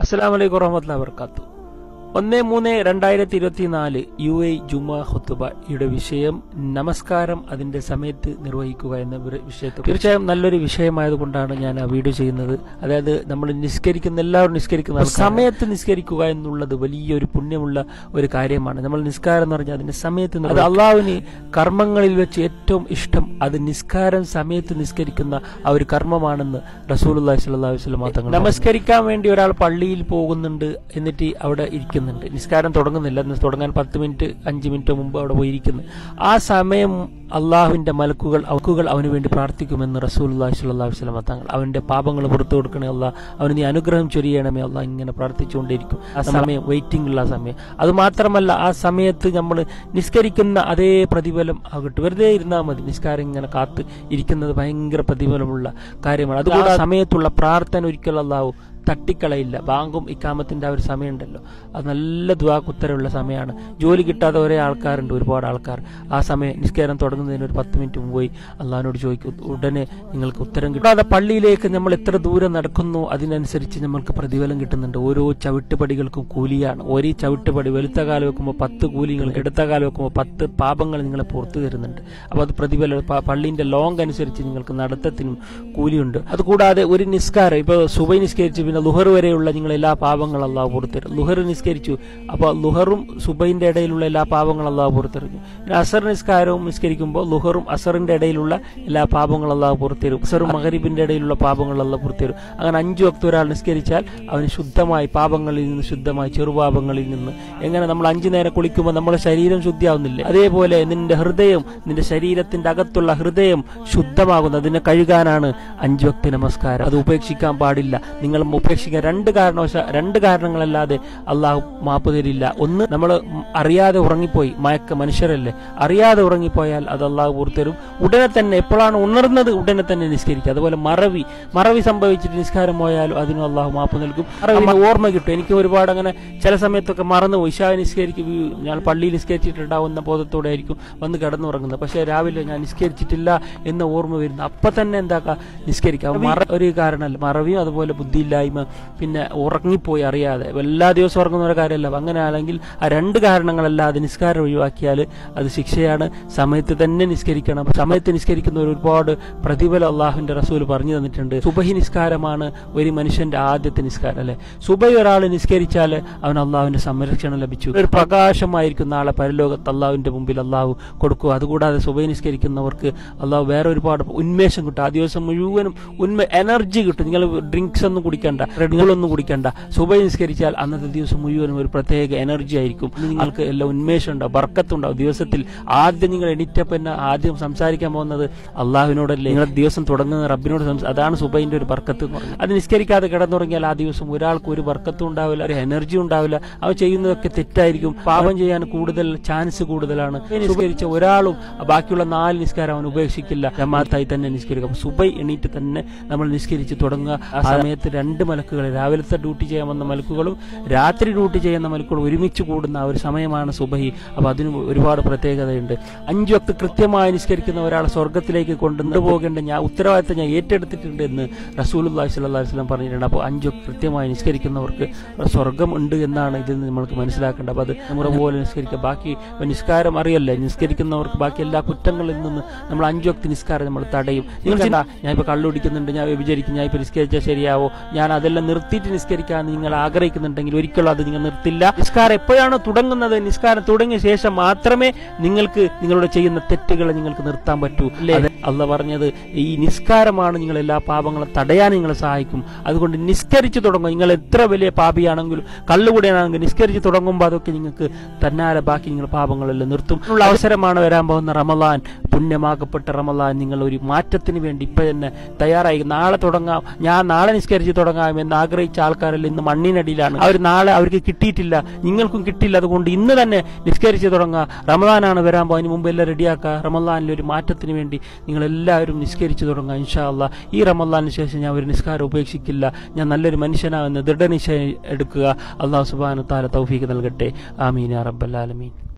അസ്സലാം വലൈക്കും വറഹമത്തുള്ള വർക്കാത്തു ഒന്ന് മൂന്ന് രണ്ടായിരത്തി ഇരുപത്തിനാല് യു എ ജുമാ ഹുത്തുബയുടെ വിഷയം നമസ്കാരം അതിന്റെ സമയത്ത് നിർവഹിക്കുക എന്ന ഒരു വിഷയത്തിൽ തീർച്ചയായും നല്ലൊരു വിഷയമായതുകൊണ്ടാണ് ഞാൻ ആ വീഡിയോ ചെയ്യുന്നത് അതായത് നമ്മൾ നിസ്കരിക്കുന്ന എല്ലാവരും നിസ്കരിക്കുന്ന സമയത്ത് നിസ്കരിക്കുക എന്നുള്ളത് വലിയൊരു പുണ്യമുള്ള ഒരു കാര്യമാണ് നമ്മൾ നിസ്കാരം എന്ന് പറഞ്ഞാൽ അതിന്റെ സമയത്ത് നിർവഹിക്കുക. അത് അള്ളാഹുവിന് കർമ്മങ്ങളിൽ വെച്ച് ഏറ്റവും ഇഷ്ടം അത് നിസ്കാരം സമയത്ത് നിസ്കരിക്കുന്ന ആ ഒരു കർമ്മമാണെന്ന് റസൂലുള്ളാഹി സ്വല്ലല്ലാഹു അലൈഹി വസല്ലം തങ്ങൾ നമസ്കരിക്കാൻ വേണ്ടി ഒരാൾ പള്ളിയിൽ പോകുന്നുണ്ട് എന്നിട്ട് അവിടെ ഇരിക്കുന്നുണ്ട് നിസ്കാരം തുടങ്ങുന്നില്ല ഇന്ന് തുടങ്ങാൻ പത്ത് മിനിറ്റ് അഞ്ച് മിനിറ്റ് മുമ്പ് അവിടെ പോയിരിക്കുന്നു ആ സമയം അള്ളാഹുവിന്റെ മലക്കുകൾ അവക്കുകൾ അവന് വേണ്ടി പ്രാർത്ഥിക്കുമെന്ന് റസൂലുള്ളാഹി സ്വല്ലല്ലാഹു അലൈഹി വസല്ലം തങ്ങൾ അവന്റെ പാപങ്ങൾ പുറത്തു കൊടുക്കണേ അല്ല അവന് നീ അനുഗ്രഹം ചൊരിയണമേ അല്ല ഇങ്ങനെ പ്രാർത്ഥിച്ചുകൊണ്ടിരിക്കും ആ സമയം വെയിറ്റിംഗ് ഉള്ള ആ സമയം അത് മാത്രമല്ല ആ സമയത്ത് നമ്മൾ നിസ്കരിക്കുന്ന അതേ പ്രതിഫലം ആ കിട്ടും വെറുതെ ഇരുന്നാൽ മതി നിസ്കാരം ഇങ്ങനെ കാത്ത് ഇരിക്കുന്നത് ഭയങ്കര പ്രതിഫലമുള്ള കാര്യമാണ് അതുകൊണ്ട് ആ സമയത്തുള്ള പ്രാർത്ഥന ഒരിക്കലും അല്ലാവും തട്ടിക്കളയില്ല ബാങ്കും ഇക്കാമത്തിന്റെ ആ ഒരു സമയമുണ്ടല്ലോ അത് നല്ല ദ്വാക്കുത്തരമുള്ള സമയമാണ് ജോലി കിട്ടാതെ ഒരേ ആൾക്കാരുണ്ട് ഒരുപാട് ആൾക്കാർ ആ സമയം നിസ്കാരം തുടങ്ങുന്നതിന് ഒരു പത്ത് മിനിറ്റ് മുമ്പ് പോയി അള്ളഹാനോട് ചോദിക്കും ഉടനെ നിങ്ങൾക്ക് ഉത്തരം കിട്ടും കൂടാതെ പള്ളിയിലേക്ക് നമ്മൾ എത്ര ദൂരം നടക്കുന്നു അതിനനുസരിച്ച് നമ്മൾക്ക് പ്രതിഫലം കിട്ടുന്നുണ്ട് ഓരോ ചവിട്ടുപടികൾക്കും കൂലിയാണ് ഓരോ ചവിട്ടുപടി വെളുത്ത കാലം വെക്കുമ്പോൾ പത്ത് കൂലികൾ എടുത്ത കാലം വെക്കുമ്പോൾ പത്ത് പാപങ്ങൾ നിങ്ങളെ പുറത്തു തരുന്നുണ്ട് അപ്പോൾ അത് പ്രതിഫലം പ- പള്ളിന്റെ ലോങ് അനുസരിച്ച് നിങ്ങൾക്ക് നടത്തത്തിനും കൂലിയുണ്ട് അതുകൂടാതെ ഒരു നിസ്കാരം ഇപ്പോൾ സുബൈ നിസ്കരിച്ച് പിന്നെ ലുഹർ വരെയുള്ള നിങ്ങൾ എല്ലാ പാപങ്ങളും അള്ളാഹു പുറത്തരും ലുഹർ നിസ്കരിച്ചു അപ്പോൾ ലുഹറും സുബൈന്റെ ഇടയിലുള്ള എല്ലാ പാപങ്ങളും അള്ളാഹു പുറത്തെറിഞ്ഞു പിന്നെ അസർ നിസ്കാരവും നിസ്കരിക്കുമ്പോൾ ലുഹറും അസറിന്റെ ഇടയിലുള്ള എല്ലാ പാപങ്ങളും അള്ളാഹു പുറത്തരും അസറും മഹരീബിന്റെ ഇടയിലുള്ള പാപങ്ങൾ അള്ളാഹു പുറത്തരും അങ്ങനെ അഞ്ചു വക്ത് ഒരാൾ നിസ്കരിച്ചാൽ അവന് ശുദ്ധമായി പാപങ്ങളിൽ നിന്ന് ശുദ്ധമായി ചെറുപാപങ്ങളിൽ നിന്ന് എങ്ങനെ നമ്മൾ അഞ്ചു നേരം കുളിക്കുമ്പോൾ നമ്മുടെ ശരീരം ശുദ്ധിയാവുന്നില്ലേ അതേപോലെ നിന്റെ ഹൃദയം നിന്റെ ശരീരത്തിന്റെ അകത്തുള്ള ഹൃദയം ശുദ്ധമാകുന്നത് അതിനെ കഴുകാനാണ് അഞ്ചു വക്തി നമസ്കാരം അത് ഉപേക്ഷിക്കാൻ പാടില്ല നിങ്ങൾ ഉപേക്ഷിക്കാൻ രണ്ട് കാരണവശ രണ്ട് കാരണങ്ങളല്ലാതെ അള്ളാഹു മാപ്പ് തരില്ല ഒന്ന് നമ്മൾ അറിയാതെ ഉറങ്ങിപ്പോയി മയക്ക മനുഷ്യരല്ലേ അറിയാതെ ഉറങ്ങിപ്പോയാൽ അത് അള്ളാഹു പുറത്തരും ഉടനെ തന്നെ എപ്പോഴാണ് ഉണർന്നത് ഉടനെ തന്നെ നിസ്കരിക്കുക അതുപോലെ മറവി മറവി സംഭവിച്ചിട്ട് നിസ്കാരം പോയാലും അതിനും അള്ളാഹു മാപ്പ് നൽകും മറവി ഓർമ്മ കിട്ടും എനിക്ക് ഒരുപാട് അങ്ങനെ ചില സമയത്തൊക്കെ മറന്നുപോയി ഇഷാ നിസ്കരിക്കും ഞാൻ പള്ളിയിൽ നിസ്കരിച്ചിട്ടുണ്ടാവുന്ന ബോധത്തോടെ ആയിരിക്കും വന്ന് കിടന്നുറങ്ങുന്നത് പക്ഷേ രാവിലെ ഞാൻ നിസ്കരിച്ചിട്ടില്ല എന്ന ഓർമ്മ വരുന്നു അപ്പൊ തന്നെ എന്താക്കുക നിസ്കരിക്കാം മറ ഒരു കാരണമല്ല മറവിയും അതുപോലെ ബുദ്ധിയില്ലായ്മ പിന്നെ ഉറങ്ങിപ്പോയി അറിയാതെ എല്ലാ ദിവസവും ഉറങ്ങുന്ന ഒരു കാര്യമല്ല അങ്ങനെ ആണെങ്കിൽ ആ രണ്ട് കാരണങ്ങളല്ലാതെ നിസ്കാരം ഒഴിവാക്കിയാൽ അത് ശിക്ഷയാണ് സമയത്ത് തന്നെ നിസ്കരിക്കണം സമയത്ത് നിസ്കരിക്കുന്നവർ ഒരുപാട് പ്രതിഫലം അള്ളാഹുവിന്റെ റസൂൽ പറഞ്ഞു തന്നിട്ടുണ്ട് സുബഹി നിസ്കാരമാണ് ഒരു മനുഷ്യന്റെ ആദ്യത്തെ നിസ്കാരം അല്ലെ സുബഹി ഒരാൾ നിസ്കരിച്ചാൽ അവൻ അള്ളാഹുവിന്റെ സംരക്ഷണം ലഭിച്ചു ഒരു പ്രകാശമായിരിക്കും നാളെ പരലോകത്ത് അള്ളാഹുവിന്റെ മുമ്പിൽ അള്ളാഹു കൊടുക്കുക അതുകൂടാതെ സുബഹി നിസ്കരിക്കുന്നവർക്ക് അള്ളാഹു വേറെ ഒരുപാട് ഉന്മേഷം കിട്ടും ആ ദിവസം മുഴുവനും ഉന്മ എനർജി കിട്ടും നിങ്ങൾ ഡ്രിങ്ക്സ് ഒന്നും കുടിക്കണ്ട റെഡികളൊന്നും കുടിക്കണ്ട സുബഹി നിസ്കരിച്ചാൽ അന്നത്തെ ദിവസം മുഴുവനും ഒരു പ്രത്യേക എനർജി ആയിരിക്കും നിങ്ങൾക്ക് എല്ലാം ഉന്മേഷം ഉണ്ടാവും ബർക്കത്തുണ്ടാവും ദിവസത്തിൽ ആദ്യം നിങ്ങൾ എണീറ്റപ്പം തന്നെ ആദ്യം സംസാരിക്കാൻ പോകുന്നത് അള്ളാഹുവിനോടല്ലേ നിങ്ങളുടെ ദിവസം തുടങ്ങുന്ന റബ്ബിനോട് സംസാ- അതാണ് സുബൈന്റെ ഒരു ബർക്കത്ത് എന്ന് പറയുന്നത് അത് നിസ്കരിക്കാതെ കിടന്നുറങ്ങിയാൽ ആ ദിവസം ഒരാൾക്ക് ഒരു ബർക്കത്തും ഉണ്ടാവില്ല ഒരു എനർജി ഉണ്ടാവില്ല അവ ചെയ്യുന്നതൊക്കെ തെറ്റായിരിക്കും പാപം ചെയ്യാൻ കൂടുതൽ ചാൻസ് കൂടുതലാണ് നിസ്കരിച്ച ഒരാളും ബാക്കിയുള്ള നാല് നിസ്കാരം അവൻ ഉപേക്ഷിക്കില്ല ജമാഅത്തായി തന്നെ നിസ്കരിക്കും അപ്പൊ സുബൈ എണീറ്റ് തന്നെ നമ്മൾ നിസ്കരിച്ച് തുടങ്ങുക ആ സമയത്ത് രണ്ട് മലക്കുകൾ രാവിലത്തെ ഡ്യൂട്ടി ചെയ്യാൻ വന്ന മലക്കുകളും രാത്രി ഡ്യൂട്ടി ചെയ്യുന്ന മലക്കുകളും ഒരുമിച്ച് കൂടുന്ന ആ ഒരു സമയമാണ് സുബഹി അപ്പൊ അതിന് ഒരുപാട് പ്രത്യേകതയുണ്ട് അഞ്ചു വക്ത് കൃത്യമായി നിസ്കരിക്കുന്ന ഒരാളെ സ്വർഗത്തിലേക്ക് കൊണ്ടുപോകേണ്ട ഞാൻ ഉത്തരവാദിത്തം ഞാൻ ഏറ്റെടുത്തിട്ടുണ്ട് എന്ന് റസൂൽ അള്ളാഹി സ്വല്ലല്ലാഹി അലൈഹി വസല്ലം പറഞ്ഞിട്ടുണ്ട് അപ്പോൾ അഞ്ചു വക്ത് കൃത്യമായി നിസ്കരിക്കുന്നവർക്ക് സ്വർഗം ഉണ്ട് എന്നാണ് ഇതിൽ നിന്ന് നമ്മൾക്ക് മനസ്സിലാക്കേണ്ടത് അപ്പോൾ അത് നമ്മുടെ പോലെ നിസ്കരിക്കുക ബാക്കി ഇപ്പൊ നിസ്കാരം അറിയല്ലേ നിസ്കരിക്കുന്നവർക്ക് ബാക്കി എല്ലാ കുറ്റങ്ങളിൽ നിന്ന് നമ്മൾ അഞ്ചു വക്ത് നിസ്കാരം നമ്മൾ തടയും നിങ്ങൾ ചിന്ത ഞാൻ ഇപ്പൊ കള്ളു കുടിക്കുന്നുണ്ട് ഞാൻ വിചാരിക്കും ഞാൻ ഇപ്പൊ നിസ്കരിച്ചാൽ ശരിയാവോ ഞാൻ അതെല്ലാം നിർത്തിയിട്ട് നിസ്കരിക്കാൻ നിങ്ങൾ ആഗ്രഹിക്കുന്നുണ്ടെങ്കിൽ ഒരിക്കലും അത് നിങ്ങൾ നിർത്തില്ല നിസ്കാരം എപ്പോഴാണ് തുടങ്ങുന്നത് നിസ്കാരം തുടങ്ങിയ ശേഷം മാത്രമേ നിങ്ങൾക്ക് നിങ്ങളോട് ചെയ്യുന്ന തെറ്റുകളെ നിങ്ങൾക്ക് നിർത്താൻ പറ്റൂ അല്ലേ അല്ല പറഞ്ഞത് ഈ നിസ്കാരമാണ് നിങ്ങൾ എല്ലാ പാപങ്ങളും തടയാൻ നിങ്ങളെ സഹായിക്കും അതുകൊണ്ട് നിസ്കരിച്ചു തുടങ്ങും നിങ്ങൾ എത്ര വലിയ പാപിയാണെങ്കിലും കള്ളുകൂടിയാണെങ്കിലും നിസ്കരിച്ചു തുടങ്ങുമ്പോൾ അതൊക്കെ നിങ്ങൾക്ക് തന്നാലെ ബാക്കി നിങ്ങൾ പാപങ്ങളെല്ലാം നിർത്തും ഉള്ള അവസരമാണ് വരാൻ പോകുന്ന റമലാൻ പുണ്യമാക്കപ്പെട്ട റമലാൻ നിങ്ങൾ ഒരു മാറ്റത്തിന് വേണ്ടി ഇപ്പൊ തന്നെ തയ്യാറായി നാളെ തുടങ്ങാം ഞാൻ നാളെ നിസ്കരിച്ച് തുടങ്ങാം എന്ന് ആഗ്രഹിച്ച ആൾക്കാരെല്ലാം ഇന്ന് മണ്ണിനടിയിലാണ് അവർ നാളെ അവർക്ക് കിട്ടിയിട്ടില്ല നിങ്ങൾക്കും കിട്ടില്ല അതുകൊണ്ട് ഇന്ന് തന്നെ നിസ്കരിച്ച് തുടങ്ങുക റമദാനാണ് വരാൻ പോകുക അതിന് മുമ്പ് എല്ലാം റെഡിയാക്കുക റമദാനിൽ ഒരു മാറ്റത്തിന് വേണ്ടി നിങ്ങൾ എല്ലാവരും നിസ്കരിച്ച് തുടങ്ങുക ഇൻഷാ അള്ളാ ഈ റമദാനിന് ശേഷം ഞാൻ ഒരു നിസ്കാരം ഉപേക്ഷിക്കില്ല ഞാൻ നല്ലൊരു മനുഷ്യനാകുന്ന ദൃഢനിശ്ചയം എടുക്കുക അള്ളാഹു സുബാനു താല തൗഫീക്ക് നൽകട്ടെ ആമീൻ യാ റബ്ബൽ ആലമീൻ